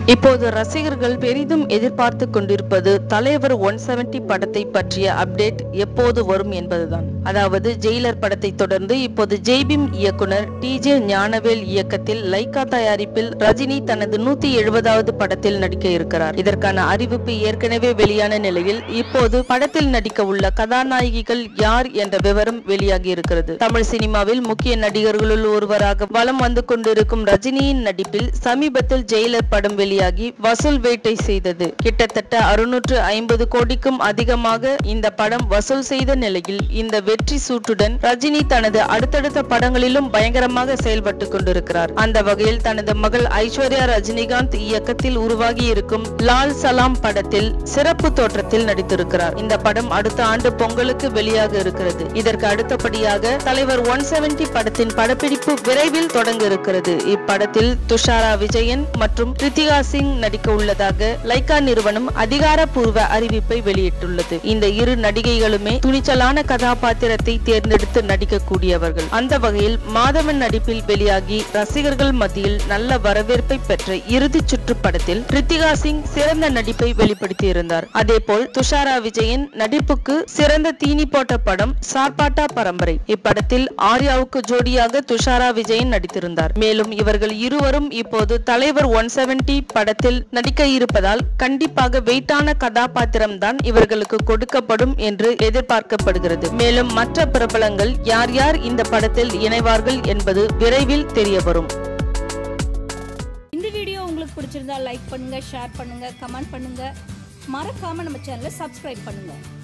இப்போது ரசிகர்கள் பெரிதும் எதிர்பார்த்து கொண்டிருப்பது தலைவர் ஒன் செவன்டி படத்தை பற்றிய அப்டேட் எப்போது வரும் என்பதுதான் அதாவது ஜெயிலர் படத்தை தொடர்ந்து இப்போது ஜெய்பீம் இயக்குனர் டி ஜே ஞானவேல் இயக்கத்தில் லைகா தயாரிப்பில் ரஜினி தனது நூத்தி எழுபதாவது படத்தில் நடிக்க இருக்கிறார் இதற்கான அறிவிப்பு ஏற்கனவே வெளியான நிலையில் இப்போது படத்தில் நடிக்க உள்ள கதாநாயகிகள் யார் என்ற விவரம் வெளியாகி இருக்கிறது தமிழ் சினிமாவில் முக்கிய நடிகர்களுள் ஒருவராக வலம் வந்து கொண்டிருக்கும் ரஜினியின் நடிப்பில் சமீபத்தில் ஜெயிலர் படம் வெளியாகி வசூல் வேட்டை செய்தது கிட்டத்தட்ட அறுநூற்று ஐம்பது கோடிக்கும் அதிகமாக இந்த படம் வசூல் செய்த நிலையில் இந்த வெற்றி சூட்டுடன் ரஜினி தனது அடுத்தடுத்த படங்களிலும் பயங்கரமாக செயல்பட்டு கொண்டிருக்கிறார் அந்த வகையில் தனது மகள் ஐஸ்வர்யா ரஜினிகாந்த் இயக்கத்தில் உருவாகி இருக்கும் லால் சலாம் படத்தில் சிறப்பு தோற்றத்தில் நடித்திருக்கிறார் இந்த படம் அடுத்த ஆண்டு பொங்கலுக்கு வெளியாக இருக்கிறது இதற்கு அடுத்தபடியாக தலைவர் ஒன் செவன்டி படத்தின் படப்பிடிப்பு விரைவில் தொடங்க இருக்கிறது இப்படத்தில் துஷாரா விஜயன் மற்றும் கிருத்திகா சிங் நடிக்க உள்ளதாக லைகா நிறுவனம் அதிகாரப்பூர்வ அறிவிப்பை வெளியிட்டுள்ளது இந்த இரு நடிகைகளுமே துணிச்சலான கதாபாத்திரத்தை தேர்ந்தெடுத்து நடிக்கக்கூடியவர்கள் அந்த வகையில் மாதவன் நடிப்பில் வெளியாகி ரசிகர்கள் மத்தியில் நல்ல வரவேற்பை பெற்ற இறுதிச் சுற்று படத்தில் கிருத்திகா சிங் சிறந்த நடிப்பை வெளிப்படுத்தியிருந்தார் அதேபோல் துஷாரா விஜயன் நடிப்புக்கு சிறந்த தீனி போட்ட படம் சார்பாட்டா பரம்பரை இப்படத்தில் ஆர்யாவுக்கு ஜோடியாக துஷாரா விஜயன் நடித்திருந்தார் மேலும் இவர்கள் இருவரும் இப்போது தலைவர் ஒன் செவன்டி படத்தில் நடிக்க இருப்பதால் கண்டிப்பாக வெயிட்டான கதாபாத்திரம் தான் இவர்களுக்கு கொடுக்கப்படும் என்று எதிர்பார்க்கப்படுகிறது மேலும் மற்ற பிரபலங்கள் யார் யார் இந்த படத்தில் இணைவார்கள் என்பது விரைவில் தெரிய வரும் இந்த வீடியோ உங்களுக்கு பிடிச்சிருந்தா லைக் பண்ணுங்க ஷேர் பண்ணுங்க கமெண்ட் பண்ணுங்க மறக்காம நம்ம சேனலை சப்ஸ்கிரைப் பண்ணுங்க